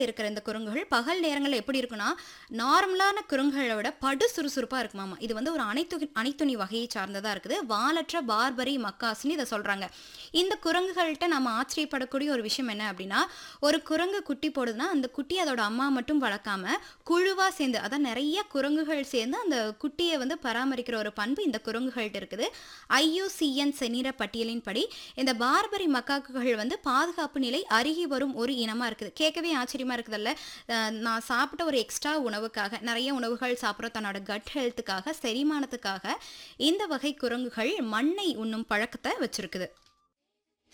இருக்கிற இந்த குரங்குகள் பகல் நேரங்கள்ல எப்படி இருக்குன்னா நார்மலான குரங்குகளை விட படு சுறுசுறுப்பா இருக்குமாமா இது வந்து ஒரு அனைத்து அனைத்துணி வகையை சார்ந்ததா இருக்குது வாலற்ற பார்பரி மக்காஸ்னு இதை சொல்றாங்க இந்த குரங்குகள்கிட்ட நம்ம ஆச்சரியப்படக்கூடிய ஒரு விஷயம் என்ன அப்படின்னா ஒரு குரங்கு குட்டி போடுதுன்னா அந்த குட்டி அதோட அம்மா மட்டும் வளர்க்காம குழுவா சேர்ந்து அதான் நிறைய குரங்குகள் சேர்ந்து அந்த குட்டியை வந்து பராமரிக்கிற ஒரு பண்பு இந்த குரங்குகள்கிட்ட இருக்குது ஐயூசிஎன் செனிர பட்டியலின்படி இந்த பார்பரி மக்காக்குகள் வந்து பாதுகாப்பு நிலை அருகி வரும் ஒரு இனமா இருக்குது கேட்கவே ஆச்சரியமா இருக்குதுல்ல அஹ் நான் சாப்பிட்ட ஒரு எக்ஸ்ட்ரா உணவுக்காக நிறைய உணவுகள் சாப்பிட்ற தன்னோட கட் ஹெல்த்துக்காக செரிமானத்துக்காக இந்த வகை குரங்குகள் மண்ணை உண்ணும் பழக்கத்தை வச்சிருக்குது